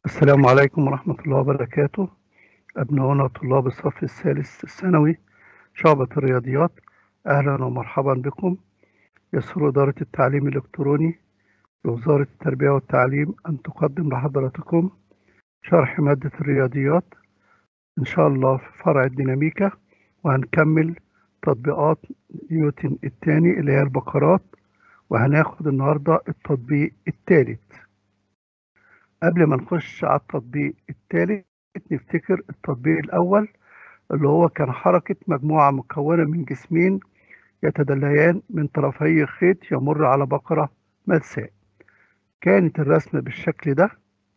السلام عليكم ورحمة الله وبركاته أبناؤنا طلاب الصف الثالث الثانوي شعبة الرياضيات أهلا ومرحبا بكم يسر إدارة التعليم الإلكتروني بوزارة التربية والتعليم أن تقدم لحضراتكم شرح مادة الرياضيات إن شاء الله في فرع الديناميكا وهنكمل تطبيقات نيوتن الثاني اللي هي البقرات وهناخد النهاردة التطبيق الثالث قبل ما نخش على التطبيق الثالث نفتكر التطبيق الأول اللي هو كان حركة مجموعة مكونة من جسمين يتدليان من طرفي خيط يمر على بقرة ملساء كانت الرسمة بالشكل ده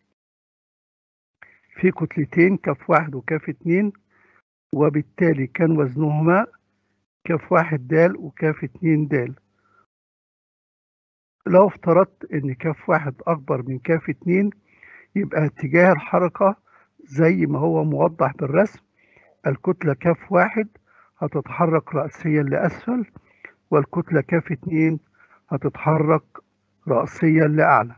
في كتلتين كف واحد وكف اتنين وبالتالي كان وزنهما كف واحد دال وكف اتنين دال لو افترضت ان كف واحد اكبر من كف اتنين يبقى اتجاه الحركة زي ما هو موضح بالرسم الكتلة كف واحد هتتحرك رأسيا لأسفل والكتلة كف اتنين هتتحرك رأسيا لأعلى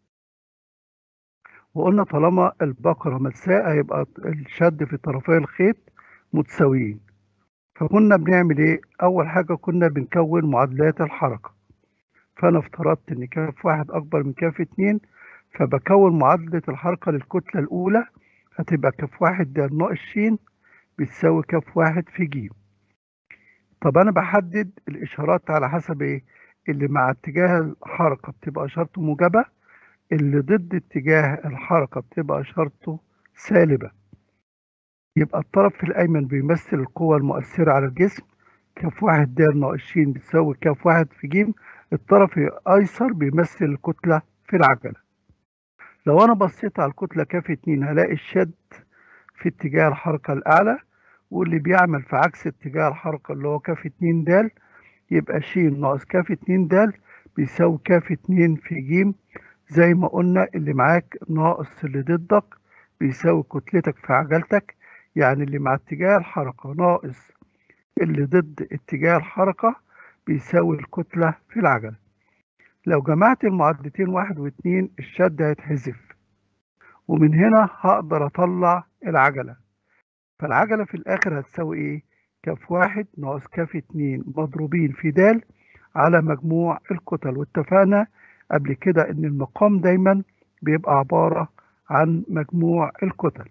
وقلنا طالما البقرة ملساء هيبقى الشد في طرفي الخيط متساويين فكنا بنعمل ايه اول حاجة كنا بنكون معادلات الحركة فانا افترضت ان كف واحد اكبر من كف اتنين فبكون معادلة الحركة للكتلة الاولى هتبقى كف واحد ده ناقص ش بتساوي كف واحد في ج طب انا بحدد الاشارات على حسب ايه اللي مع اتجاه الحركة بتبقى اشارته موجبة اللي ضد اتجاه الحركة بتبقى اشارته سالبة يبقى الطرف الأيمن بيمثل القوة المؤثرة على الجسم كف واحد د ناقص ش بتساوي كف واحد في ج الطرف الأيسر بيمثل الكتلة في العجلة لو أنا بصيت على الكتلة كف اتنين هلاقي الشد في اتجاه الحركة الأعلى واللي بيعمل في عكس اتجاه الحركة اللي هو كف اتنين د يبقى ش ناقص كف اتنين د بيساوي كف اتنين في ج زي ما قلنا اللي معاك ناقص اللي ضدك بيساوي كتلتك في عجلتك يعني اللي مع اتجاه الحركة ناقص اللي ضد اتجاه الحركة بيساوي الكتلة في العجلة لو جمعت المعادلتين واحد واتنين الشد هيتحذف ومن هنا هقدر اطلع العجلة فالعجلة في الاخر هتساوي ايه كف واحد ناقص كف اتنين مضروبين في د على مجموع الكتل واتفقنا قبل كده ان المقام دايما بيبقى عبارة عن مجموع الكتل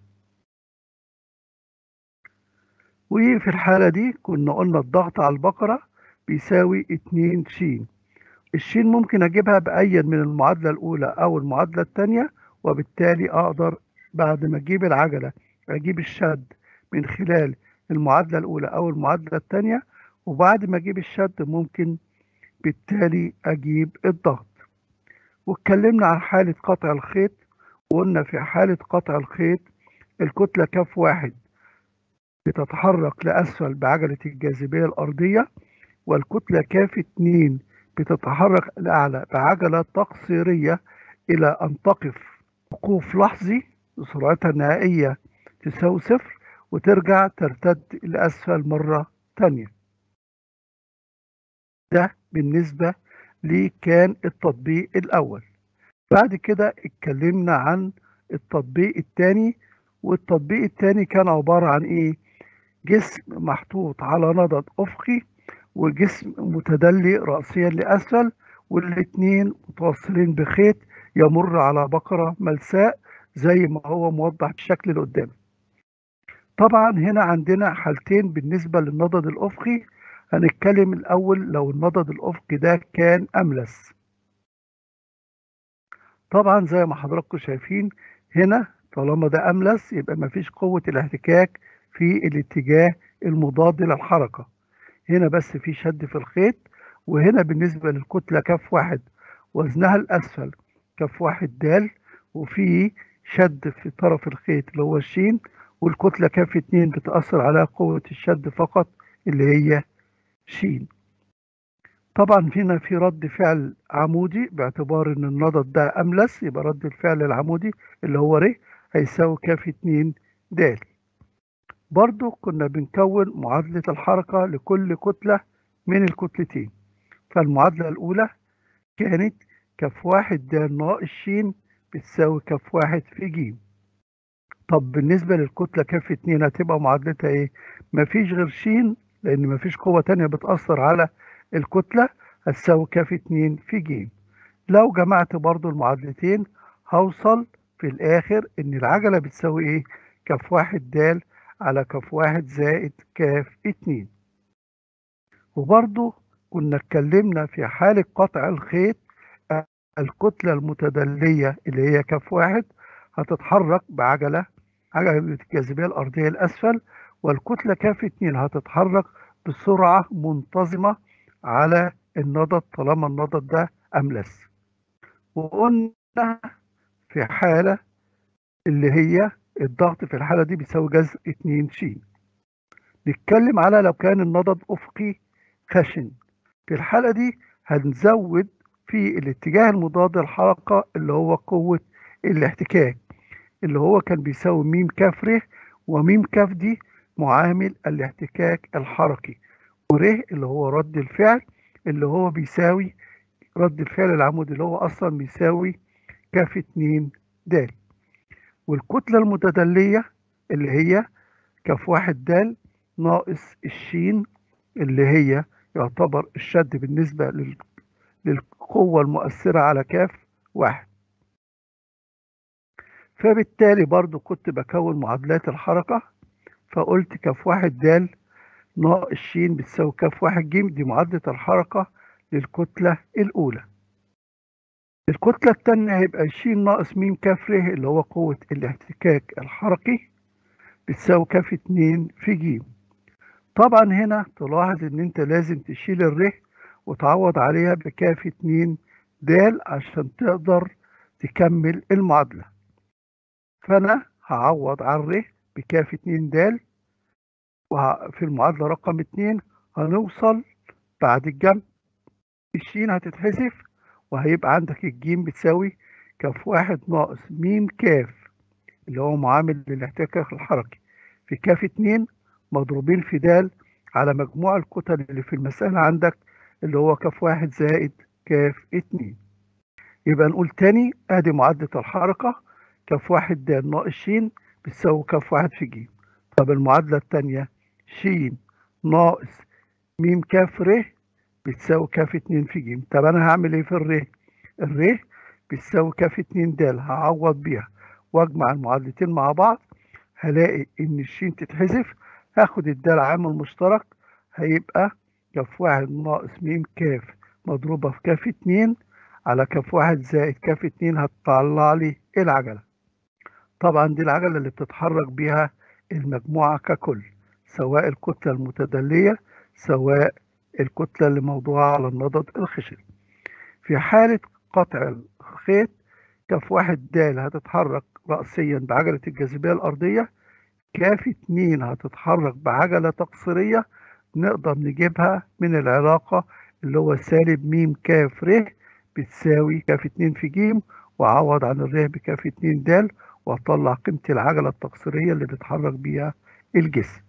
وفي الحالة دي كنا قلنا الضغط على البقرة بيساوي 2 ش الشين ممكن أجيبها بأي من المعادلة الأولى أو المعادلة الثانية وبالتالي أقدر بعد ما أجيب العجلة أجيب الشد من خلال المعادلة الأولى أو المعادلة الثانية وبعد ما أجيب الشد ممكن بالتالي أجيب الضغط واتكلمنا عن حالة قطع الخيط وقلنا في حالة قطع الخيط الكتلة كف واحد بتتحرك لأسفل بعجلة الجاذبية الأرضية والكتلة كاف اتنين بتتحرك لأعلى بعجلة تقصيرية إلى أن تقف وقوف لحظي سرعتها النهائية تساوي صفر وترجع ترتد لأسفل مرة تانية ده بالنسبة لي كان التطبيق الأول بعد كده اتكلمنا عن التطبيق الثاني والتطبيق الثاني كان عبارة عن إيه؟ جسم محطوط على نضد أفقي وجسم متدلي رأسيا لأسفل والاتنين متوصلين بخيط يمر على بقرة ملساء زي ما هو موضح بالشكل اللي قدامي طبعا هنا عندنا حالتين بالنسبة للنضد الأفقي هنتكلم الأول لو النضد الأفقي ده كان أملس طبعا زي ما حضراتكم شايفين هنا طالما ده أملس يبقى مفيش قوة الاحتكاك في الاتجاه المضاد للحركة هنا بس في شد في الخيط وهنا بالنسبة للكتلة كف واحد وزنها الأسفل كف واحد دال وفي شد في طرف الخيط اللي هو الشين والكتلة كف اتنين بتأثر على قوة الشد فقط اللي هي شين طبعا هنا في رد فعل عمودي باعتبار ان النضد ده أملس يبقى رد الفعل العمودي اللي هو ر هيساوي كف اتنين د برضو كنا بنكون معادلة الحركة لكل كتلة من الكتلتين فالمعادلة الأولى كانت كف واحد د ناقص ش بتساوي كف واحد في ج طب بالنسبة للكتلة كف اتنين هتبقى معادلتها ايه؟ مفيش غير ش لأن مفيش قوة تانية بتأثر على الكتلة هتساوي كف اتنين في ج لو جمعت برضو المعادلتين هوصل في الآخر إن العجلة بتساوي ايه؟ كف واحد د على كف واحد زائد كاف اتنين وبرضو كنا اتكلمنا في حالة قطع الخيط الكتلة المتدلية اللي هي كف واحد هتتحرك بعجلة عجلة الجاذبية الأرضية الأسفل والكتلة كاف اتنين هتتحرك بسرعة منتظمة على النضد طالما النضد ده أملس وقلنا في حالة اللي هي الضغط في الحالة دي بيساوي جذر 2 ش نتكلم على لو كان النضد أفقي خشن في الحالة دي هنزود في الاتجاه المضاد للحركة اللي هو قوة الاحتكاك اللي هو كان بيساوي م ك ر وم ك دي معامل الاحتكاك الحركي ور اللي هو رد الفعل اللي هو بيساوي رد الفعل العمودي اللي هو أصلا بيساوي كاف 2 د والكتلة المتدلية اللي هي كف واحد د ناقص الشين اللي هي يعتبر الشد بالنسبة للقوة المؤثرة على كاف واحد فبالتالي برضو كنت بكون معادلات الحركة فقلت كف واحد د ناقص ش بتساوي كف واحد ج دي معادلة الحركة للكتلة الأولى الكتلة الثانية هيبقى ش ناقص م ك ر اللي هو قوة الاحتكاك الحركي بتساوي كف 2 في ج طبعا هنا تلاحظ ان انت لازم تشيل الر وتعوض عليها بكاف 2 د عشان تقدر تكمل المعادلة فانا هعوض عن ر بكاف 2 د وفي المعادلة رقم 2 هنوصل بعد الجمع الشين هتتحذف وهيبقى عندك الجيم بتساوي كف واحد ناقص م كاف اللي هو معامل للاحتكاك الحركي في كاف 2 مضروبين في د على مجموع الكتل اللي في المسألة عندك اللي هو كف واحد زائد كاف 2 يبقى نقول تاني ادي معادلة الحركة كف واحد د ناقص ش بتساوي كف واحد في ج طب المعادلة التانية ش ناقص م ك ر بتساوي كاف 2 في ج طب انا هعمل ايه في الر الر بتساوي كاف 2 د هعوض بيها واجمع المعادلتين مع بعض هلاقي ان الشين تتحذف هاخد الدال عامل مشترك هيبقى كف واحد ناقص م ك مضروبة في كاف 2 على كف واحد زائد كاف 2 هتطلع لي العجلة طبعا دي العجلة اللي بتتحرك بيها المجموعة ككل سواء الكتلة المتدلية سواء الكتلة اللي موضوعة على النضد الخشن في حالة قطع الخيط كف واحد د هتتحرك رأسيا بعجلة الجاذبية الأرضية كاف اتنين هتتحرك بعجلة تقصيرية نقدر نجيبها من العلاقة اللي هو سالب م كاف ر بتساوي كاف اتنين في ج وأعوض عن الر بكاف اتنين د وأطلع قيمة العجلة التقصيرية اللي بيتحرك بيها الجسم.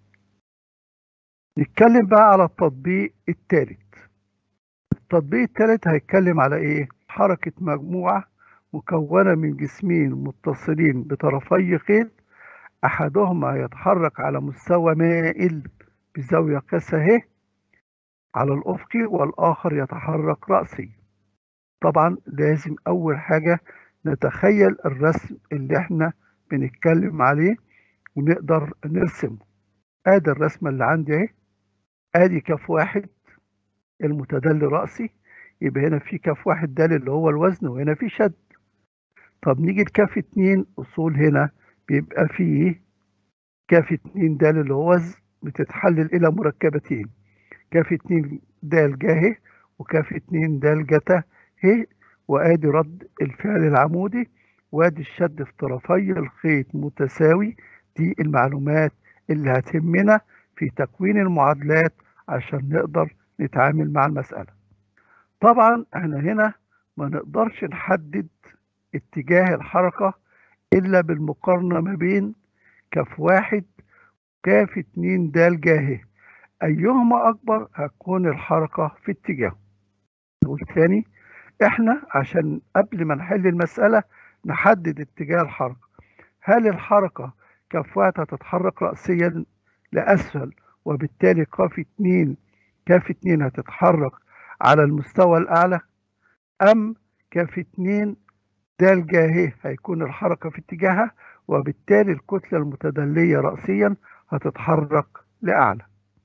نتكلم بقى على التطبيق الثالث. التطبيق الثالث هيتكلم على إيه؟ حركة مجموعة مكونة من جسمين متصلين بطرفي خيط أحدهما يتحرك على مستوى مائل بزاوية قياس ه على الأفقي والآخر يتحرك رأسي. طبعا لازم أول حاجة نتخيل الرسم اللي احنا بنتكلم عليه ونقدر نرسمه ادي الرسمة اللي عندي اهي ادي كف واحد المتدلي رأسي يبقى هنا في كف واحد دال اللي هو الوزن وهنا في شد طب نيجي لكف اتنين اصول هنا بيبقى فيه كف اتنين دال اللي هو وزن بتتحلل الى مركبتين كف اتنين دال جاه وكف اتنين دال جتا ه وادي رد الفعل العمودي وادي الشد في طرفي الخيط متساوي دي المعلومات اللي هتهمنا في تكوين المعادلات عشان نقدر نتعامل مع المسألة طبعا احنا هنا ما نقدرش نحدد اتجاه الحركة إلا بالمقارنة ما بين كف واحد كاف اتنين دال جاهه أيهما أكبر هتكون الحركة في اتجاهه نقول تاني احنا عشان قبل ما نحل المسألة نحدد اتجاه الحركة هل الحركة كف واحد هتتحرك رأسيا لأسفل وبالتالي كاف اتنين كاف اتنين هتتحرك على المستوى الأعلى أم كاف اتنين دال جاهي هيكون الحركة في اتجاهها وبالتالي الكتلة المتدلية رأسيا هتتحرك لأعلى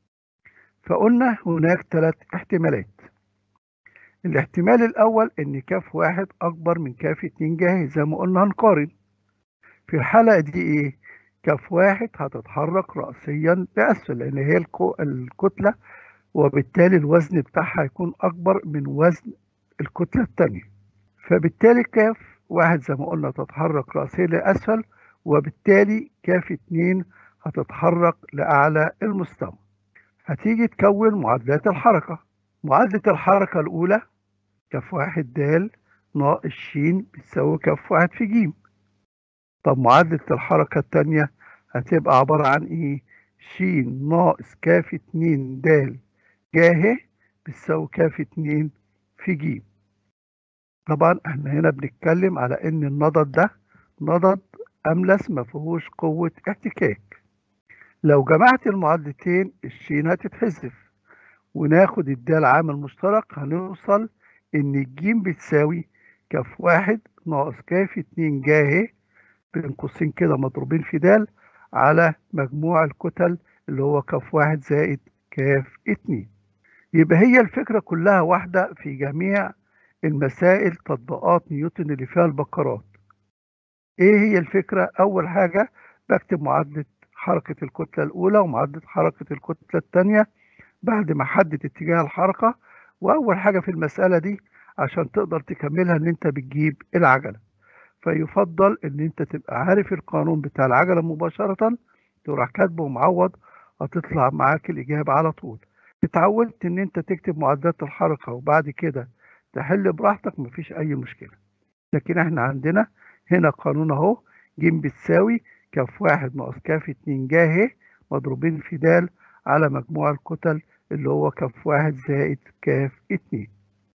فقلنا هناك ثلاث احتمالات الاحتمال الأول إن كاف واحد أكبر من كاف اتنين جاهي زي ما قلنا هنقارن في الحلقة دي إيه؟ كاف واحد هتتحرك رأسيا لأسفل لأن هي الكتلة وبالتالي الوزن بتاعها هيكون أكبر من وزن الكتلة الثانية فبالتالي كاف واحد زي ما قلنا تتحرك رأسيا لأسفل وبالتالي كاف اتنين هتتحرك لأعلى المستوى هتيجي تكون معادلات الحركة معادلة الحركة الأولى كف واحد د ناقص ش بتساوي كف واحد في ج طب معادلة الحركة التانية هتبقى عبارة عن إيه؟ ش ناقص كاف اتنين د جاه بتساوي كاف اتنين في ج طبعا احنا هنا بنتكلم على إن النضد ده نضد أملس ما فيهوش قوة احتكاك لو جمعت المعادلتين الشين هتتحذف وناخد الدال عامل مشترك هنوصل إن الجيم بتساوي كاف واحد ناقص كاف اتنين جاه بين قوسين كده مضروبين في دال على مجموع الكتل اللي هو كاف واحد زائد كاف اتنين يبقى هي الفكرة كلها واحدة في جميع المسائل تطبيقات نيوتن اللي فيها البكرات ايه هي الفكرة اول حاجة بكتب معادلة حركة الكتلة الاولى ومعادلة حركة الكتلة الثانية بعد ما احدد اتجاه الحركة واول حاجة في المسألة دي عشان تقدر تكملها ان انت بتجيب العجلة فيفضل ان انت تبقى عارف القانون بتاع العجلة مباشرة تروح كاتبه ومعوض هتطلع معاك الاجابة على طول اتعودت ان انت تكتب معادلات الحركة وبعد كده تحل براحتك مفيش اي مشكلة لكن احنا عندنا هنا قانون اهو ج بتساوي كاف واحد ناقص كاف اتنين جاه مضروبين في د على مجموع الكتل اللي هو كاف واحد زائد كاف اتنين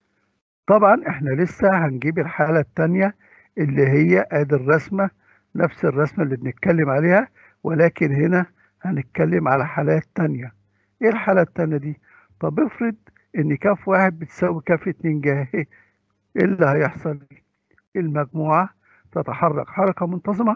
طبعا احنا لسه هنجيب الحالة التانية اللي هي ادي الرسمة نفس الرسمة اللي بنتكلم عليها ولكن هنا هنتكلم على حالات تانية ايه الحالة التانية دي طب افرض ان كاف واحد بتساوي كاف اتنين جاه ايه اللي هيحصل المجموعة تتحرك حركة منتظمة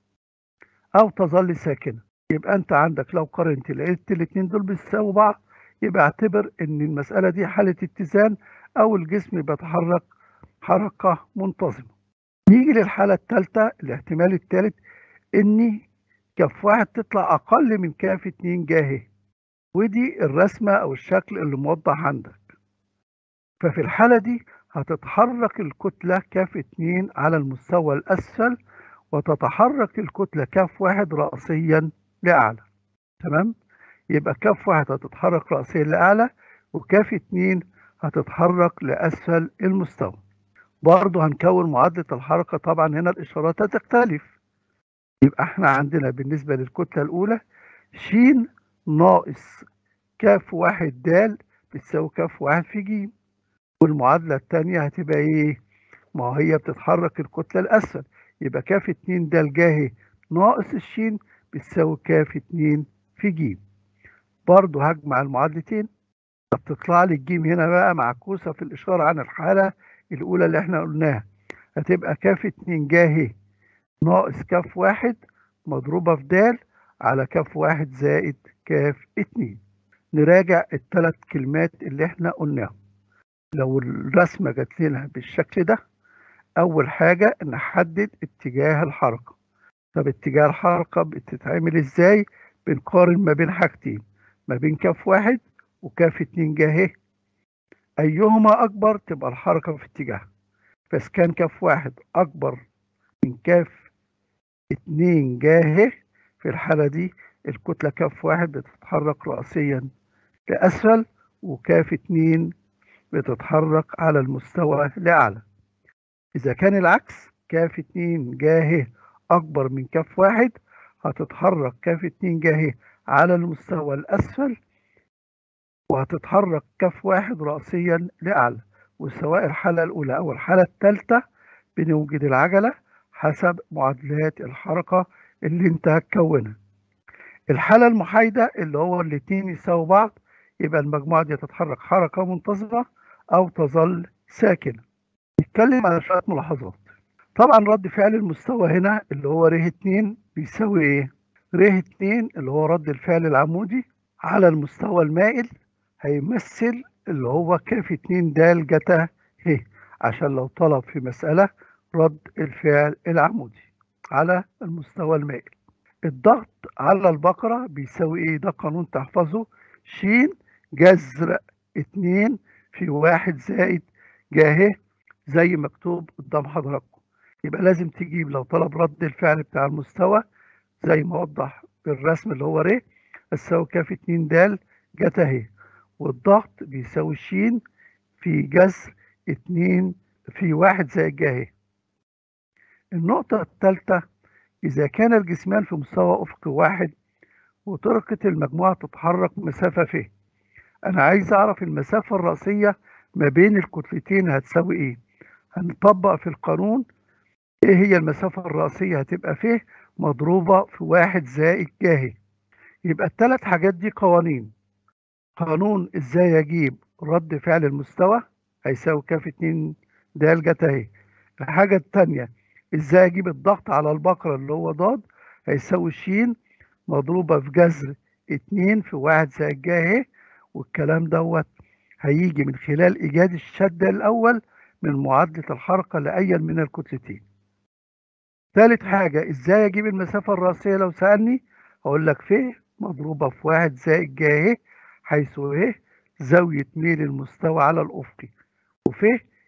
أو تظل ساكنة يبقى أنت عندك لو قارنت لقيت الاتنين دول بيساووا بعض يبقى اعتبر إن المسألة دي حالة اتزان أو الجسم بيتحرك حركة منتظمة نيجي للحالة الثالثة الاحتمال الثالث إن كف واحد تطلع أقل من كاف اتنين جاهي ودي الرسمة أو الشكل اللي موضح عندك ففي الحالة دي هتتحرك الكتلة كاف اتنين على المستوى الأسفل وتتحرك الكتلة كاف واحد رأسيا لأعلى تمام يبقى كاف واحد هتتحرك رأسيا لأعلى وكاف اتنين هتتحرك لأسفل المستوى برضه هنكون معادلة الحركة طبعا هنا الإشارات هتختلف يبقى احنا عندنا بالنسبة للكتلة الأولى ش ناقص كاف واحد د بتساوي كاف واحد في ج والمعادلة التانية هتبقى ايه؟ ما هي بتتحرك الكتلة الأسفل يبقى كاف اتنين د الجاهي ناقص الشين بتساوي كاف اتنين في ج برضه هجمع المعادلتين بتطلع لي الجيم هنا بقى معكوسة في الإشارة عن الحالة الأولى اللي احنا قلناها هتبقى كاف اتنين جاهي ناقص كاف واحد مضروبة في د على كاف واحد زائد كاف اتنين نراجع الثلاث كلمات اللي احنا قلناهم لو الرسمة جات لنا بالشكل ده أول حاجة نحدد اتجاه الحركة طب اتجاه الحركة بتتعمل ازاي؟ بنقارن ما بين حاجتين ما بين كاف واحد وكاف اتنين جاهي أيهما أكبر تبقى الحركة في اتجاه فإذا كان كاف واحد أكبر من كاف اتنين جاهي في الحالة دي الكتلة كاف واحد بتتحرك رأسيا لأسفل وكاف اتنين بتتحرك على المستوى لأعلى إذا كان العكس كاف اتنين جاهي أكبر من كاف واحد هتتحرك كاف اتنين جاهي على المستوى الأسفل وهتتحرك كاف واحد رأسيا لأعلى وسواء الحالة الأولى أو الحالة الثالثة بنوجد العجلة حسب معادلات الحركة اللي انت هتكونها الحالة المحايدة اللي هو الاتنين يساووا بعض يبقى المجموعة دي تتحرك حركة منتظمة أو تظل ساكنة نتكلم على شوية ملاحظات طبعا رد فعل المستوى هنا اللي هو ر 2 بيساوي ايه؟ ر 2 اللي هو رد الفعل العمودي على المستوى المائل هيمثل اللي هو كاف 2 د جتا ه عشان لو طلب في مسألة رد الفعل العمودي على المستوى المائل الضغط على البقرة بيساوي ايه ده قانون تحفظه ش جذر 2 في 1 زائد جاه زي مكتوب قدام حضراتكم يبقى لازم تجيب لو طلب رد الفعل بتاع المستوى زي ما وضح بالرسم اللي هو ر تساوي كاف 2 د جت اهي والضغط بيساوي ش في جذر 2 في 1 زائد ج اهي النقطة الثالثة إذا كان الجسمان في مستوى أفقي واحد وطرقة المجموعة تتحرك مسافة ف أنا عايز أعرف المسافة الرأسية ما بين الكتلتين هتساوي إيه هنطبق في القانون إيه هي المسافة الرأسية هتبقى ف مضروبة في واحد زائد ج يبقى الثلاث حاجات دي قوانين قانون إزاي أجيب رد فعل المستوى هيساوي كاف 2 د جت اهي الحاجة التانية ازاي اجيب الضغط على البقرة اللي هو ضاد هيساوي ش مضروبة في جذر 2 في 1 زائد ج اهي والكلام دوت هيجي من خلال ايجاد الشد الاول من معادلة الحركة لأي من الكتلتين ثالث حاجة ازاي اجيب المسافة الرأسية لو سألني هقول لك ف مضروبة في 1 زائد ج اهي حيث ه زاوية ميل المستوى على الأفقي وف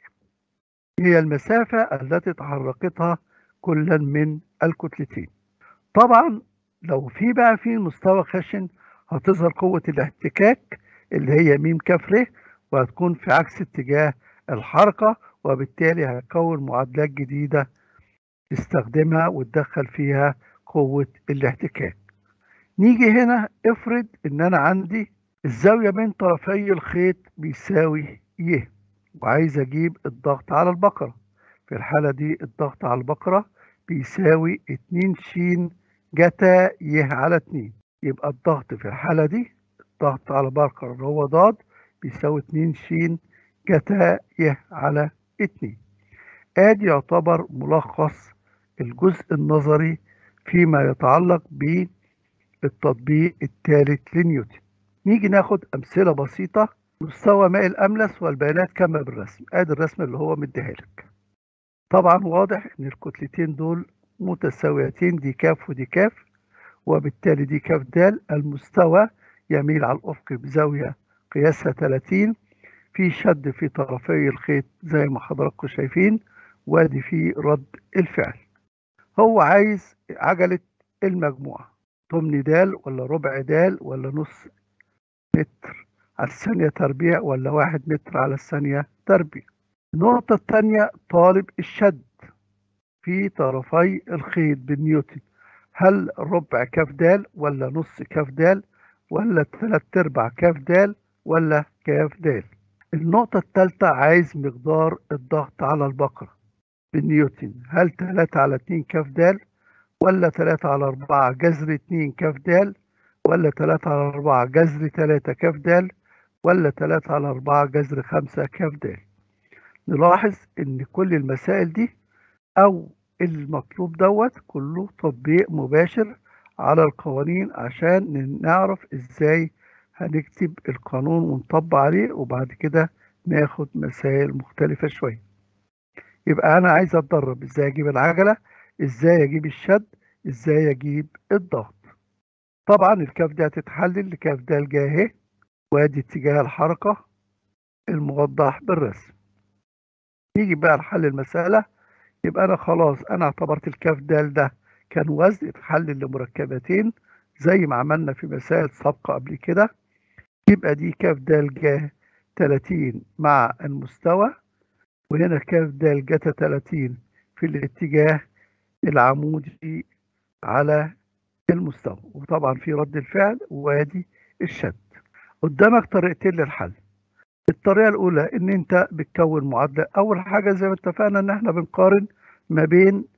هي المسافة التي تحركتها كلا من الكتلتين طبعا لو في بقى في مستوى خشن هتظهر قوة الاحتكاك اللي هي م ك ر وهتكون في عكس اتجاه الحركة وبالتالي هتكون معادلات جديدة تستخدمها وتدخل فيها قوة الاحتكاك نيجي هنا افرض ان انا عندي الزاوية بين طرفي الخيط بيساوي ي وعايز اجيب الضغط على البقرة في الحالة دي الضغط على البقرة بيساوي 2 ش جتا ي على 2 يبقى الضغط في الحالة دي الضغط على البقرة اللي هو ضاد بيساوي 2 ش جتا ي على 2 ادي يعتبر ملخص الجزء النظري فيما يتعلق بالتطبيق الثالث لنيوتن نيجي ناخد أمثلة بسيطة مستوى ماء الأملس والبيانات كما بالرسم ادي الرسم اللي هو مديها لك طبعا واضح ان الكتلتين دول متساويتين دي كاف ودي كاف وبالتالي دي كاف د المستوى يميل على الأفق بزاوية قياسها 30 في شد في طرفي الخيط زي ما حضراتكم شايفين وادي فيه رد الفعل هو عايز عجلة المجموعة تمن دال ولا ربع دال ولا نص متر على الثانية تربيع ولا واحد متر على الثانية تربيع النقطة الثانية طالب الشد في طرفي الخيط بالنيوتن هل ربع كاف دال ولا نص كاف دال ولا ثلاث ارباع كاف دال ولا كاف دال النقطة الثالثة عايز مقدار الضغط على البقرة بالنيوتن هل 3 على 2 كاف دال ولا 3 على 4 جذر 2 كاف دال ولا 3 على 4 جذر 3 كاف دال ولا 3 على 4 جذر 5 كاف دال نلاحظ ان كل المسائل دي او المطلوب دوت كله تطبيق مباشر على القوانين عشان نعرف ازاي هنكتب القانون ونطبق عليه وبعد كده ناخد مسائل مختلفة شوية يبقى انا عايز اتدرب ازاي اجيب العجلة ازاي اجيب الشد ازاي اجيب الضغط طبعا الكاف دي هتتحلل لكاف د جاهي وادي اتجاه الحركة الموضح بالرسم نيجي بقى لحل المسألة يبقى أنا خلاص أنا اعتبرت الكاف د ده كان وزن اتحلل لمركبتين زي ما عملنا في مسائل سابقة قبل كده يبقى دي كاف د ج 30 مع المستوى وهنا كاف د جتا 30 في الاتجاه العمودي على المستوى وطبعا في رد الفعل وادي الشد قدامك طريقتين للحل الطريقة الأولى إن أنت بتكون معادلة أول حاجة زي ما اتفقنا إن إحنا بنقارن ما بين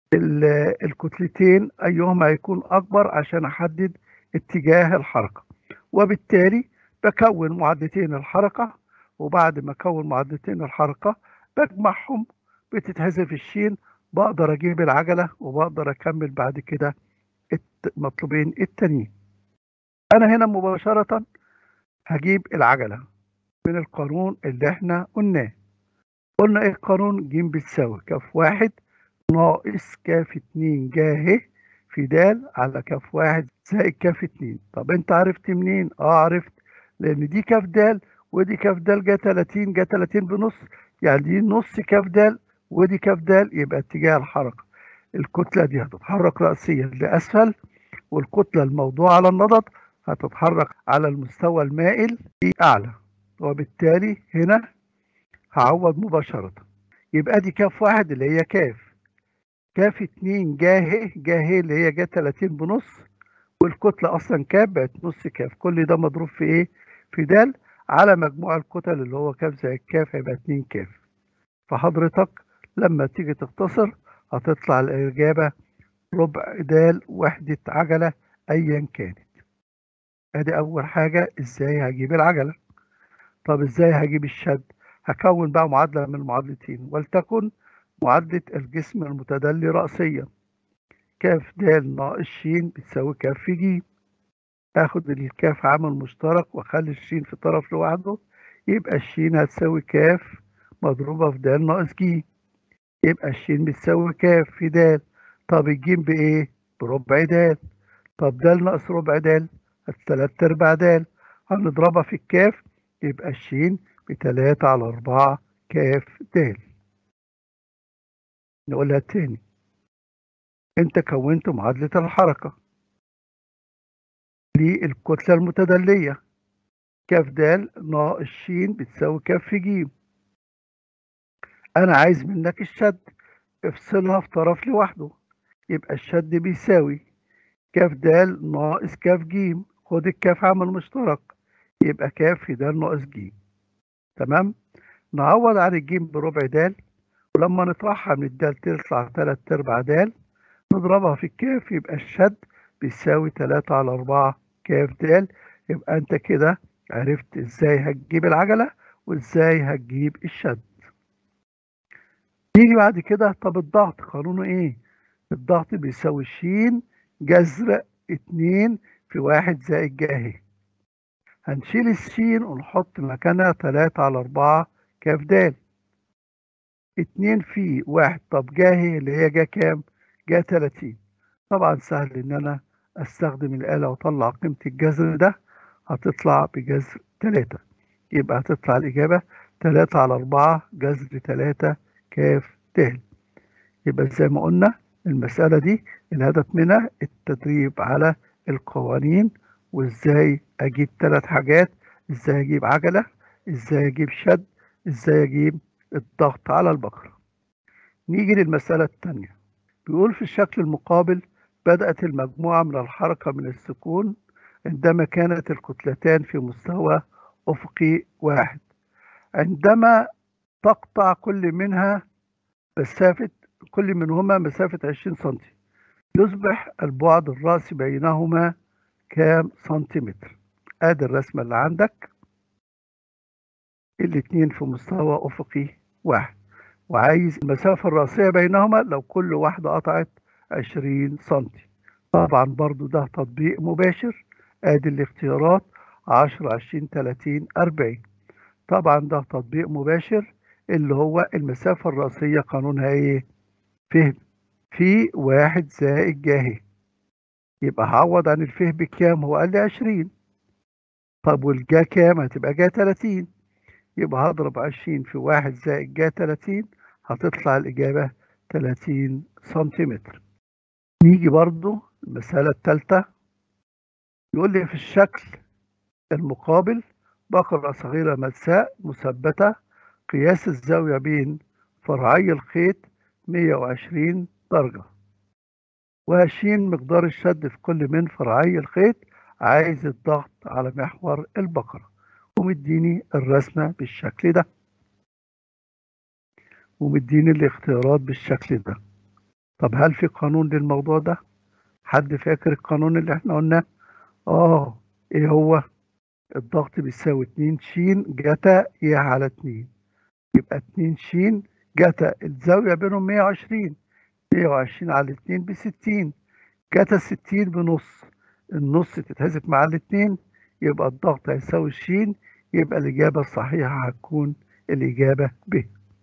ال- الكتلتين أيهما هيكون أكبر عشان أحدد اتجاه الحركة وبالتالي بكون معادلتين الحركة وبعد ما أكون معادلتين الحركة بجمعهم بتتحذف الشين بقدر أجيب العجلة وبقدر أكمل بعد كده المطلوبين التانيين أنا هنا مباشرة هجيب العجلة من القانون اللي احنا قلناه قلنا ايه القانون ج بتساوي كف واحد ناقص كاف اتنين جاه في د على كف واحد زائد كاف اتنين طب انت عرفت منين؟ اه عرفت لان دي كاف د ودي كاف د جا 30 جا 30 بنص يعني دي نص كاف د ودي كاف د يبقى اتجاه الحركة الكتلة دي هتتحرك رأسيا لأسفل والكتلة الموضوعة على النضد هتتحرك على المستوى المائل في أعلى وبالتالي هنا هعوض مباشرة يبقى دي كاف واحد اللي هي كاف كاف اتنين جاه جاه اللي هي جا 30 بنص والكتلة أصلا كاف بقت نص كاف كل ده مضروب في إيه؟ في د على مجموع الكتل اللي هو كاف زائد كاف هيبقى 2 كاف فحضرتك لما تيجي تختصر هتطلع الإجابة ربع د وحدة عجلة أيا كانت ادي اول حاجة ازاي هجيب العجلة طب ازاي هجيب الشد هكون بقى معادلة من المعادلتين ولتكن معادلة الجسم المتدلي رأسيا كاف د ناقص ش بتساوي كاف في ج اخد الكاف عامل مشترك واخلي الشين في طرف لوحده يبقى الشين هتساوي كاف مضروبة في د ناقص ج يبقى الشين بتساوي كاف في د طب الجيم بايه؟ بربع د طب د ناقص ربع د التلات ارباع د هنضربها في الكاف يبقى الشين بتلاتة على أربعة كاف د نقولها تاني انت كونت معادلة الحركة للكتلة المتدلية كاف د ناقص ش بتساوي كاف في ج انا عايز منك الشد افصلها في طرف لوحده يبقى الشد بيساوي كاف د ناقص كاف ج خد الكاف عامل مشترك يبقى كاف في د ناقص ج تمام نعوض عن الجيم بربع د ولما نطرحها من الدال تطلع تلات ارباع د نضربها في الكاف يبقى الشد بيساوي تلاتة على أربعة كاف د يبقى أنت كده عرفت إزاي هتجيب العجلة وإزاي هتجيب الشد نيجي بعد كده طب الضغط قانونه إيه؟ الضغط بيساوي ش جذر اتنين في واحد زائد جاهي هنشيل السين ونحط مكانها تلاتة على أربعة كاف د اتنين في واحد طب جاهي اللي هي جا كام؟ جا تلاتين طبعا سهل إن أنا أستخدم الآلة وأطلع قيمة الجذر ده هتطلع بجذر تلاتة يبقى هتطلع الإجابة تلاتة على أربعة جذر تلاتة كاف د يبقى زي ما قلنا المسألة دي الهدف منها التدريب على القوانين وازاي اجيب ثلاث حاجات ازاي اجيب عجلة ازاي اجيب شد ازاي اجيب الضغط على البقرة نيجي للمسألة الثانية بيقول في الشكل المقابل بدأت المجموعة من الحركة من السكون عندما كانت الكتلتان في مستوى أفقي واحد عندما تقطع كل منها مسافة كل منهما مسافة 20 سنتي يصبح البعد الرأسي بينهما كام سنتيمتر ادي الرسمة اللي عندك الاتنين في مستوى افقي واحد وعايز المسافة الرأسية بينهما لو كل واحدة قطعت 20 سنتي طبعا برضو ده تطبيق مباشر ادي الاختيارات 10 20 30 40 طبعا ده تطبيق مباشر اللي هو المسافة الرأسية قانونها ايه فهم في واحد زائد جاهي يبقى هعوض عن الفه بكام هو قال لي 20 طب والجا كام هتبقى جا 30 يبقى هضرب 20 في واحد زائد جا 30 هتطلع الإجابة 30 سنتيمتر نيجي برضو المسألة الثالثة يقول لي في الشكل المقابل بقرة صغيرة ملساء مثبتة قياس الزاوية بين فرعي الخيط 120 درجة وهشين مقدار الشد في كل من فرعي الخيط عايز الضغط على محور البقرة ومديني الرسمة بالشكل ده ومديني الاختيارات بالشكل ده طب هل في قانون للموضوع ده حد فاكر القانون اللي احنا قلناه اه ايه هو الضغط بيساوي 2 ش جتا ي على 2 يبقى 2 ش جتا الزاوية بينهم 120 120 على 2 ب 60 جتا 60 بنص النص تتحذف مع الاتنين يبقى الضغط هيساوي ش يبقى الإجابة الصحيحة هتكون الإجابة ب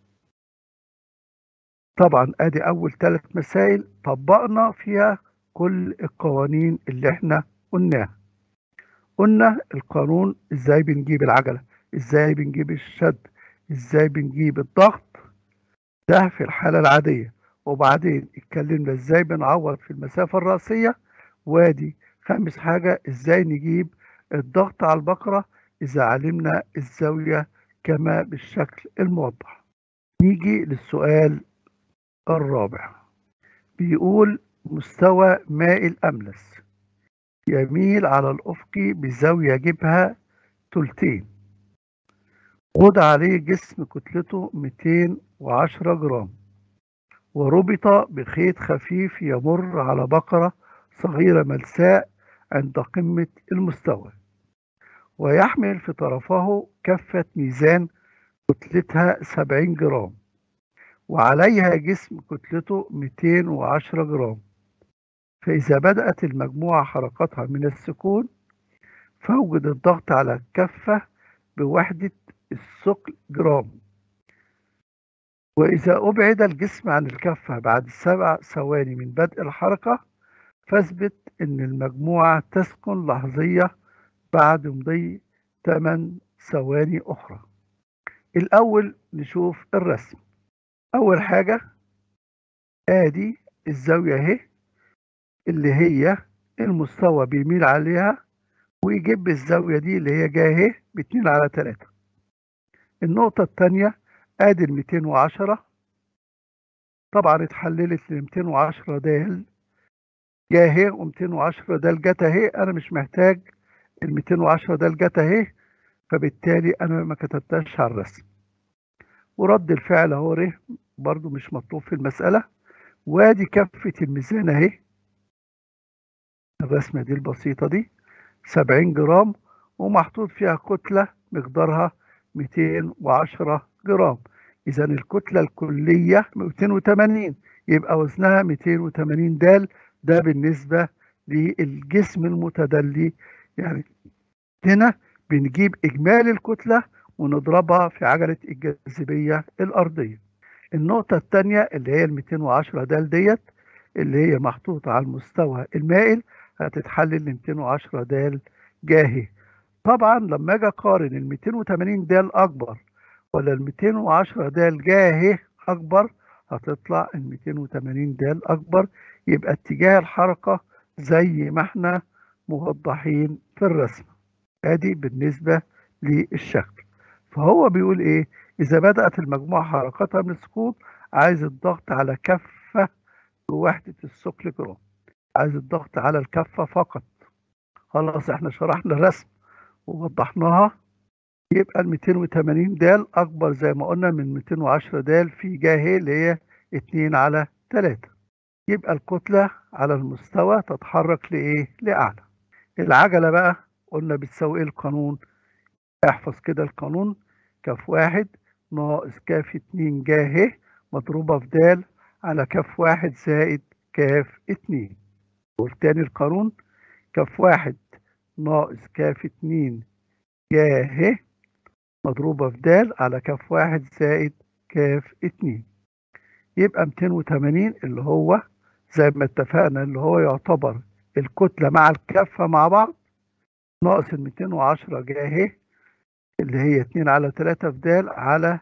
طبعا ادي اول ثلاث مسائل طبقنا فيها كل القوانين اللي احنا قلناها قلنا القانون ازاي بنجيب العجلة ازاي بنجيب الشد ازاي بنجيب الضغط ده في الحالة العادية وبعدين اتكلمنا ازاي بنعوض في المسافة الرأسية وادي خامس حاجة ازاي نجيب الضغط على البقرة اذا علمنا الزاوية كما بالشكل الموضح نيجي للسؤال الرابع بيقول مستوى ماء الأملس يميل على الأفق بزاوية جبهة تلتين وضع عليه جسم كتلته 210 جرام وربط بخيط خفيف يمر على بقرة صغيرة ملساء عند قمة المستوى ويحمل في طرفه كفة ميزان كتلتها 70 جرام وعليها جسم كتلته 210 جرام فإذا بدأت المجموعة حركتها من السكون فوجد الضغط على الكفة بوحدة الثقل جرام وإذا أبعد الجسم عن الكفة بعد سبع ثواني من بدء الحركة فاثبت أن المجموعة تسكن لحظية بعد مضي 8 ثواني أخرى الأول نشوف الرسم أول حاجة آدي الزاوية أهي اللي هي المستوى بيميل عليها ويجيب الزاوية دي اللي هي جاية اهي باتنين على تلاتة النقطة التانية ادي ال 210 طبعا اتحللت ل 210 دال جاية اهي و 210 دال جت اهي انا مش محتاج ال 210 دال جت اهي فبالتالي انا ما كتبتهاش على الرسم ورد الفعل اهو ر برضو مش مطلوب في المسألة وادي كفة الميزان اهي الرسمة دي البسيطة دي 70 جرام ومحطوط فيها كتلة مقدارها 210 جرام إذا الكتلة الكلية 280 يبقى وزنها 280 دال ده بالنسبة للجسم المتدلي يعني هنا بنجيب إجمالي الكتلة ونضربها في عجلة الجاذبية الأرضية النقطة الثانية اللي هي ال 210 دال ديت اللي هي محطوطة على المستوى المائل هتتحلل ل 210 دال جاهي طبعا لما اجي اقارن ال 280 دال اكبر ولا ال 210 دال جاهي اكبر هتطلع ال 280 دال اكبر يبقى اتجاه الحركة زي ما احنا موضحين في الرسم ادي بالنسبة للشكل فهو بيقول ايه اذا بدأت المجموعة حركتها من السقوط عايز الضغط على كفة بوحدة الثقل جرام عايز الضغط على الكفة فقط خلاص احنا شرحنا الرسم ووضحناها يبقى ال 280 دال اكبر زي ما قلنا من 210 دال في جاهي اللي هي 2 على 3 يبقى الكتلة على المستوى تتحرك لايه لاعلى العجلة بقى قلنا بتساوي ايه القانون احفظ كده القانون كف واحد ناقص كاف اتنين جاهي مضروبة في دال على كف واحد زائد كاف اتنين والتاني القانون كف واحد ناقص كاف اتنين جاه مضروبة في دال على كف واحد زائد كاف اتنين يبقى 280 اللي هو زي ما اتفقنا اللي هو يعتبر الكتلة مع الكفة مع بعض ناقص ال 210 جاه اللي هي 2 على 3 في دال على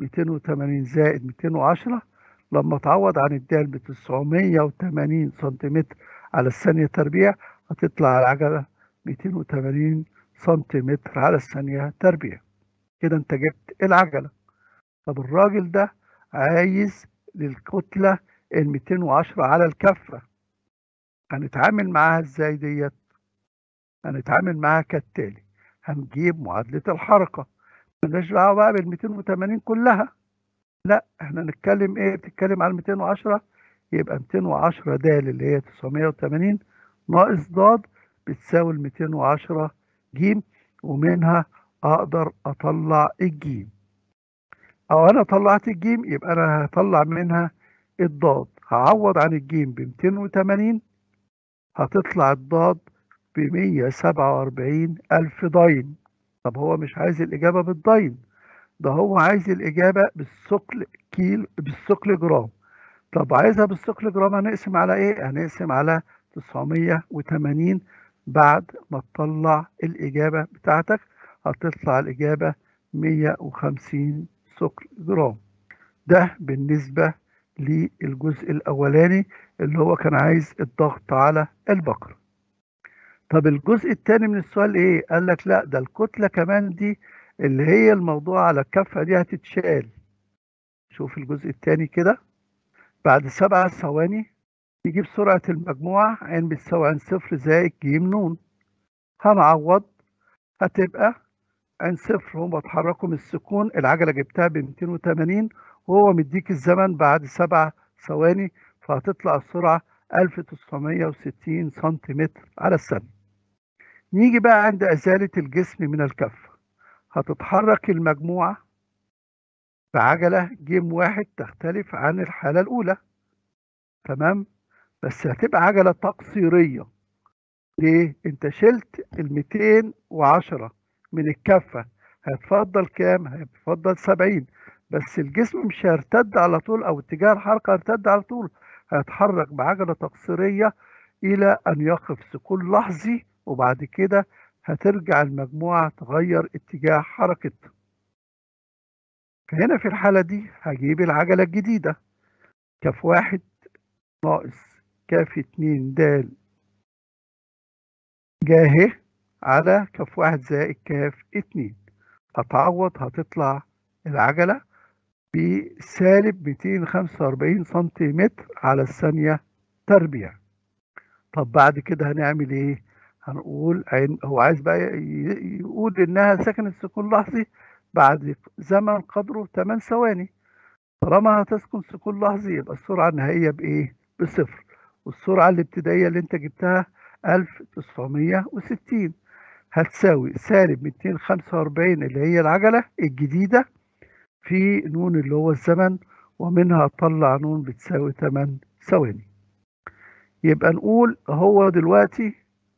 280 زائد 210 لما تعوض عن الدال ب 980 سنتيمتر على الثانية تربيع هتطلع العجلة 280 سنتيمتر على الثانية تربيع كده انت جبت العجلة طب الراجل ده عايز للكتلة ال 210 على الكفة هنتعامل معاها ازاي ديت هنتعامل معاها كالتالي هنجيب معادلة الحركة مالناش دعوة بقى بال 280 كلها لا احنا نتكلم ايه بتتكلم على 210 يبقى 210 د اللي هي 980 ناقص ض بتساوي ال 210 ج ومنها اقدر اطلع الجيم او انا طلعت الجيم يبقى انا هطلع منها الضاد هعوض عن الجيم ب 280 هتطلع الضاد ب 147 ألف داين طب هو مش عايز الإجابة بالداين ده هو عايز الإجابة بالثقل كيلو بالثقل جرام طب عايزها بالثقل جرام هنقسم على إيه؟ هنقسم على 980 بعد ما تطلع الإجابة بتاعتك هتطلع الإجابة 150 ثقل جرام ده بالنسبة للجزء الأولاني اللي هو كان عايز الضغط على البقرة طب الجزء الثاني من السؤال ايه قال لك لا ده الكتلة كمان دي اللي هي الموضوع على الكفة دي هتتشال شوف الجزء الثاني كده بعد سبع ثواني نجيب سرعة المجموعة عين بتساوي عين صفر زائد ج ن هنعوض هتبقى عين صفر هم اتحركوا من السكون العجلة جبتها ب 280 وهو مديك الزمن بعد سبع ثواني فهتطلع السرعة 1960 سنتيمتر على الثانية نيجي بقى عند إزالة الجسم من الكفة هتتحرك المجموعة بعجلة جيم واحد تختلف عن الحالة الأولى تمام بس هتبقى عجلة تقصيرية ليه؟ انت شلت ال 210 من الكفة هيتفضل كام؟ هيتفضل 70 بس الجسم مش هيرتد على طول او اتجاه الحركة هيرتد على طول هيتحرك بعجلة تقصيرية الى ان يقف سكون لحظي وبعد كده هترجع المجموعة تغير اتجاه حركتها فهنا في الحالة دي هجيب العجلة الجديدة كف واحد ناقص كاف اتنين د جاهه على كف واحد زائد كاف اتنين هتعوض هتطلع العجلة بسالب 245 سنتيمتر على الثانية تربيع طب بعد كده هنعمل ايه هنقول عين هو عايز بقى يقول انها سكنت سكون لحظي بعد زمن قدره 8 ثواني طالما هتسكن سكون لحظي يبقى السرعة النهائية بايه بصفر والسرعة الابتدائية اللي انت جبتها 1960 هتساوي سالب 245 اللي هي العجلة الجديدة في نون اللي هو الزمن ومنها اطلع نون بتساوي 8 ثواني يبقى نقول هو دلوقتي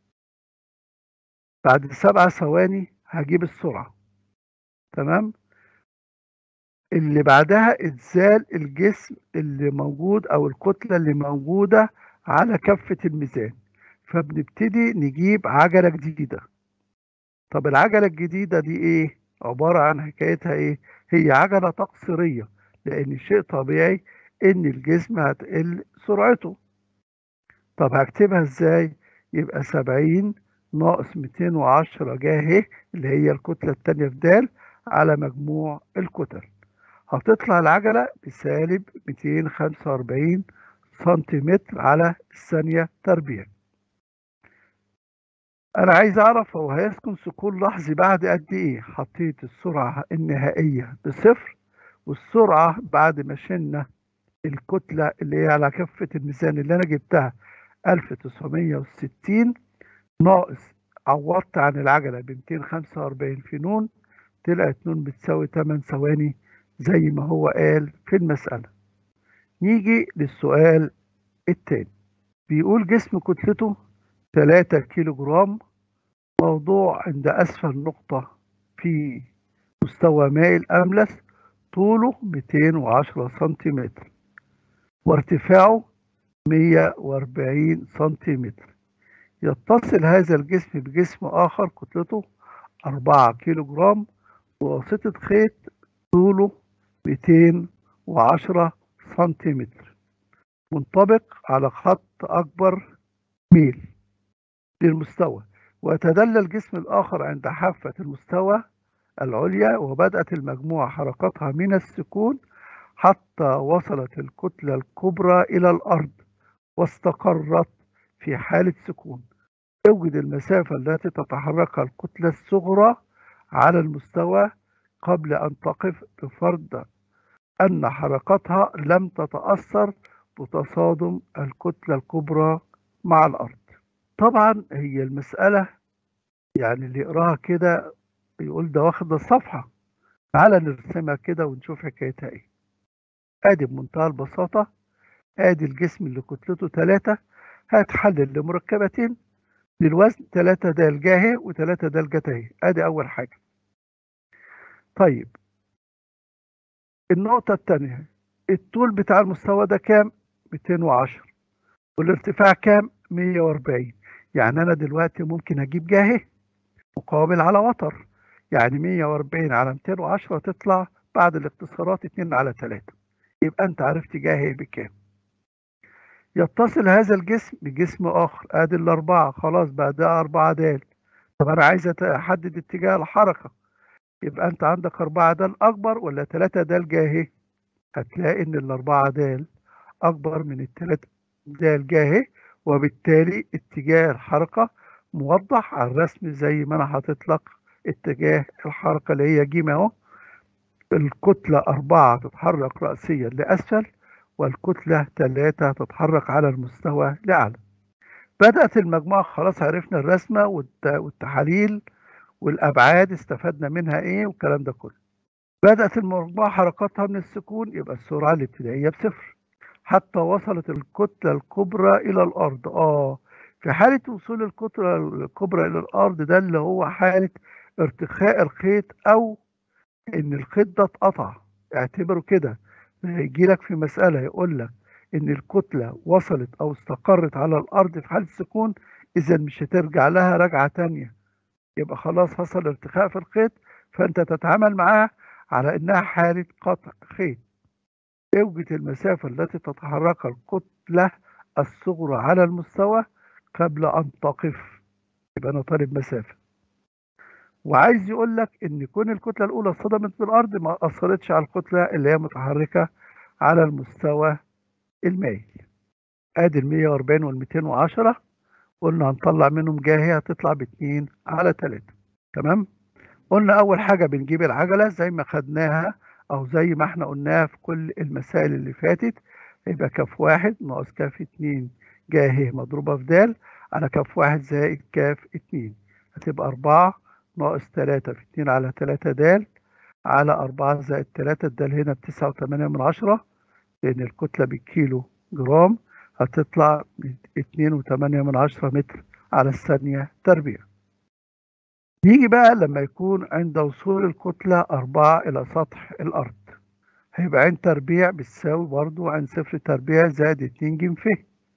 بعد سبع ثواني هجيب السرعة تمام اللي بعدها اتزال الجسم اللي موجود او الكتلة اللي موجودة على كفة الميزان فبنبتدي نجيب عجلة جديدة طب العجلة الجديدة دي ايه عبارة عن حكايتها ايه هي عجلة تقصيرية لان شيء طبيعي ان الجسم هتقل سرعته طب هكتبها ازاي يبقى 70 ناقص 210 جاه اللي هي الكتلة التانية في د على مجموع الكتل هتطلع العجلة بسالب 245 سنتيمتر على الثانية تربيع أنا عايز أعرف هو هيسكن سكون لحظي بعد قد إيه حطيت السرعة النهائية بصفر والسرعة بعد ما شلنا الكتلة اللي هي على كفة الميزان اللي أنا جبتها 1960 ناقص عوضت عن العجلة ب 245 في نون طلعت نون بتساوي 8 ثواني زي ما هو قال في المسألة نيجي للسؤال التاني بيقول جسم كتلته 3 كيلو جرام موضوع عند أسفل نقطة في مستوى ماء الأملس طوله 210 سنتيمتر وارتفاعه 140 سنتيمتر يتصل هذا الجسم بجسم آخر كتلته 4 كيلو جرام بواسطة خيط طوله 210 سنتيمتر منطبق على خط أكبر ميل للمستوى ويتدلى الجسم الآخر عند حافة المستوى العليا وبدأت المجموعة حركتها من السكون حتى وصلت الكتلة الكبرى إلى الأرض واستقرت في حالة سكون اوجد المسافة التي تتحركها الكتلة الصغرى على المستوى قبل أن تقف بفرض أن حركتها لم تتأثر بتصادم الكتلة الكبرى مع الأرض طبعا هي المسألة يعني اللي يقراها كده يقول ده واخد الصفحة تعالى نرسمها كده ونشوف حكايتها ايه ادي بمنتهى البساطة ادي الجسم اللي كتلته ثلاثة هتحلل لمركبتين للوزن ثلاثة ده الجاهي وثلاثة ده الجتاهي ادي اول حاجة طيب النقطة الثانية الطول بتاع المستوى ده كام 210 والارتفاع كام 140 يعني انا دلوقتي ممكن اجيب جاهي مقابل على وتر يعني 140 على 210 تطلع بعد الاختصارات 2 على 3 يبقى انت عرفت جاهي بكام يتصل هذا الجسم بجسم اخر ادي الاربعه خلاص بقى ده اربعه دال طب انا عايز احدد اتجاه الحركه يبقى انت عندك اربعه دال اكبر ولا ثلاثه دال جاهي هتلاقي ان الاربعه دال اكبر من الثلاثه دال جاهي وبالتالي اتجاه الحركه موضح على الرسم زي ما انا حاطط لك اتجاه الحركه اللي هي ج اهو الكتله أربعة تتحرك رأسيا لأسفل والكتلة ثلاثة تتحرك على المستوى لأعلى بدأت المجموعة خلاص عرفنا الرسمة والتحاليل والأبعاد استفدنا منها إيه والكلام ده كله بدأت المجموعة حركاتها من السكون يبقى السرعة الابتدائية بصفر حتى وصلت الكتلة الكبرى إلى الأرض آه في حالة وصول الكتلة الكبرى إلى الأرض ده اللي هو حالة ارتخاء الخيط أو إن الخيط ده اتقطع اعتبره كده يجي لك في مسألة يقول لك إن الكتلة وصلت أو استقرت على الأرض في حالة سكون إذا مش هترجع لها رجعة تانية يبقى خلاص حصل ارتخاء في الخيط فأنت تتعامل معاها على إنها حالة قطع خيط اوجد المسافة التي تتحركها الكتلة الصغرى على المستوى قبل أن تقف يبقى أنا طالب مسافة وعايز يقول لك ان كون الكتله الاولى صدمت بالارض ما اثرتش على الكتله اللي هي متحركه على المستوى المائل ادي ال 140 وال 210 قلنا هنطلع منهم جاهيه هتطلع ب 2 على 3 تمام قلنا اول حاجه بنجيب العجله زي ما خدناها او زي ما احنا قلناها في كل المسائل اللي فاتت يبقى كف واحد ناقص كف 2 جاهيه مضروبه في د على كف واحد زائد كف 2 هتبقى 4 ناقص 3 في 2 على 3 د على 4 زائد 3 الدال هنا ب 9.8 من عشرة لأن الكتلة بالكيلو جرام هتطلع 2.8 من عشرة متر على الثانية تربيع نيجي بقى لما يكون عند وصول الكتلة 4 إلى سطح الأرض هيبقى عين تربيع بتساوي برضو عين صفر تربيع زائد 2 ج ف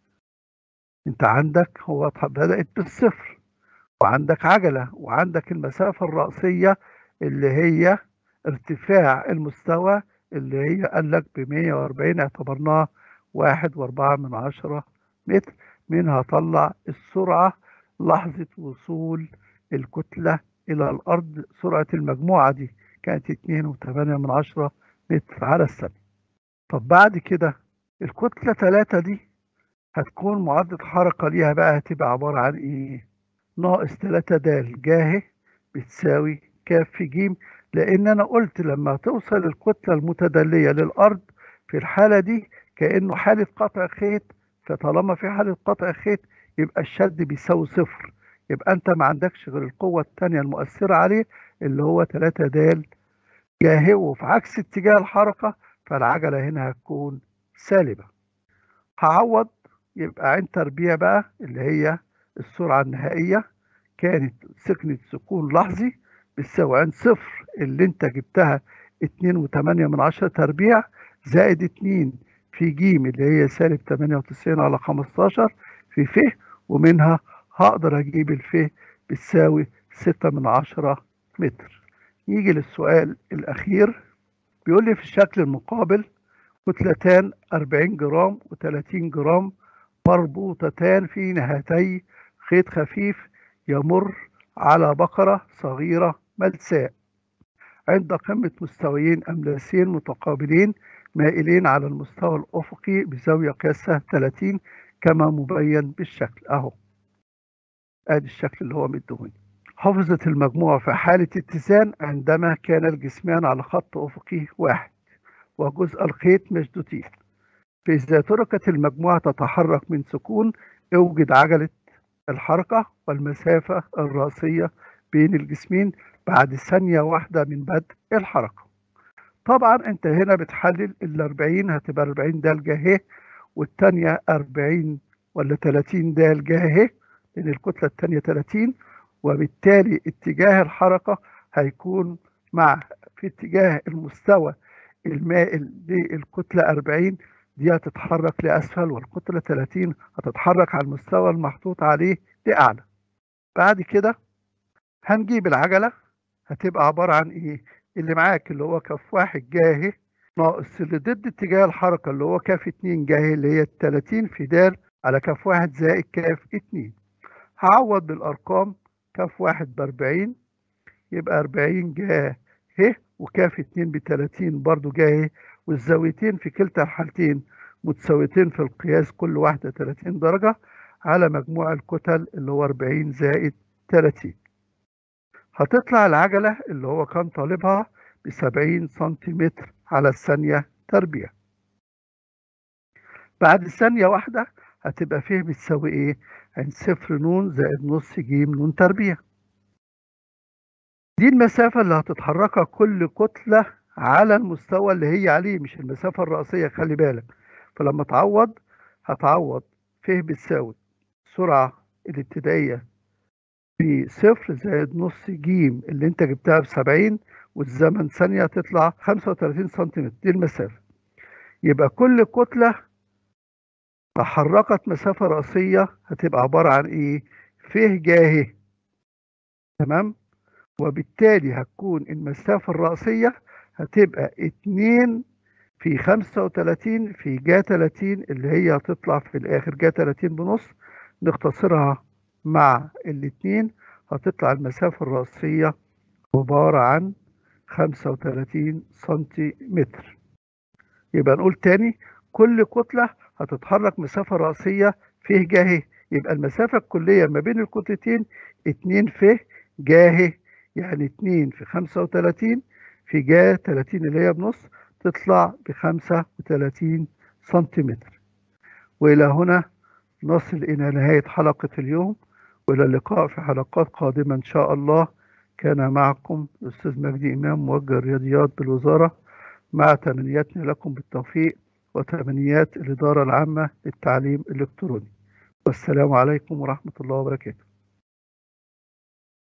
انت عندك هو بدأت بالصفر وعندك عجلة وعندك المسافة الرأسية اللي هي ارتفاع المستوى اللي هي قال لك ب 140 اعتبرناها واحد واربعة من عشرة متر منها طلع السرعة لحظة وصول الكتلة إلى الأرض سرعة المجموعة دي كانت اتنين وتمانية من عشرة متر على الثانية طب بعد كده الكتلة تلاتة دي هتكون معدل حركة ليها بقى هتبقى عبارة عن ايه ناقص تلاتة د جاهي بتساوي كاف في ج لان انا قلت لما توصل الكتلة المتدلية للارض في الحالة دي كأنه حالة قطع خيط فطالما في حالة قطع خيط يبقى الشد بيساوي صفر يبقى انت ما عندكش غير القوة التانية المؤثرة عليه اللي هو 3 د جاهي وفي عكس اتجاه الحركة فالعجلة هنا هتكون سالبة هعوض يبقى عين تربيع بقى اللي هي السرعة النهائية كانت سكنة سكون لحظي بتساوي عين صفر اللي انت جبتها اتنين وتمانية من عشرة تربيع زائد اتنين في ج اللي هي سالب تمانية وتسعين على خمستاشر في ف ومنها هقدر اجيب الف بتساوي ستة من عشرة متر يجي للسؤال الأخير بيقول لي في الشكل المقابل كتلتان 40 جرام و30 جرام مربوطتان في نهاتي خيط خفيف يمر على بقرة صغيرة ملساء عند قمة مستويين أملاسين متقابلين مائلين على المستوى الأفقي بزاوية قياسها 30 كما مبين بالشكل أهو ادي الشكل اللي هو مدهوني حفظت المجموعة في حالة اتزان عندما كان الجسمان على خط أفقي واحد وجزء الخيط مشدودين فإذا تركت المجموعة تتحرك من سكون اوجد عجلة الحركة والمسافة الرأسية بين الجسمين بعد ثانية واحدة من بدء الحركة طبعا انت هنا بتحلل ال 40 هتبقى 40 ده الجهه والتانية 40 ولا 30 ده الجهه لان الكتلة التانية 30 وبالتالي اتجاه الحركة هيكون مع في اتجاه المستوى المائل للكتلة 40 دي هتتحرك لأسفل والكتلة 30 هتتحرك على المستوى المحطوط عليه لأعلى بعد كده هنجيب العجلة هتبقى عبارة عن إيه؟ اللي معاك اللي هو كف واحد جاهي ناقص اللي ضد اتجاه الحركة اللي هو كاف اتنين جاهي اللي هي التلاتين في د على كف واحد زائد كاف اتنين هعوض بالأرقام كف واحد بأربعين يبقى أربعين جاه ه وكاف اتنين بتلاتين برضو جاه والزاويتين في كلتا الحالتين متساويتين في القياس كل واحدة 30 درجة على مجموع الكتل اللي هو 40 زائد 30 هتطلع العجلة اللي هو كان طالبها ب 70 سنتيمتر على الثانية تربيع بعد ثانية واحدة هتبقى فيه بتساوي ايه؟ عند صفر نون زائد نص جيم نون تربيع دي المسافة اللي هتتحركها كل كتلة على المستوى اللي هي عليه مش المسافة الرئيسية خلي بالك فلما تعوض هتعوض ف بتساوي السرعة الابتدائية بصفر زائد نص جيم اللي انت جبتها بسبعين والزمن ثانية تطلع خمسة وتلاتين سنتيمتر دي المسافة يبقى كل كتلة تحركت مسافة رأسية هتبقى عبارة عن ايه؟ ف جاه تمام؟ وبالتالي هتكون المسافة الرأسية هتبقى اتنين في خمسة وتلاتين في جا تلاتين اللي هي هتطلع في الآخر جا تلاتين بنص نختصرها مع الاتنين هتطلع المسافة الرأسية عبارة عن خمسة وتلاتين سنتيمتر يبقى نقول تاني كل كتلة هتتحرك مسافة رأسية فيه جاه يبقى المسافة الكلية ما بين الكتلتين اتنين فيه جاه يعني اتنين في خمسة وتلاتين في جا 30 اللي هي بنص تطلع ب 35 سنتيمتر وإلى هنا نصل إلى نهاية حلقة اليوم وإلى اللقاء في حلقات قادمة إن شاء الله كان معكم الأستاذ مجدي إمام موجه الرياضيات بالوزارة مع تمنياتنا لكم بالتوفيق وتمنيات الإدارة العامة للتعليم الإلكتروني والسلام عليكم ورحمة الله وبركاته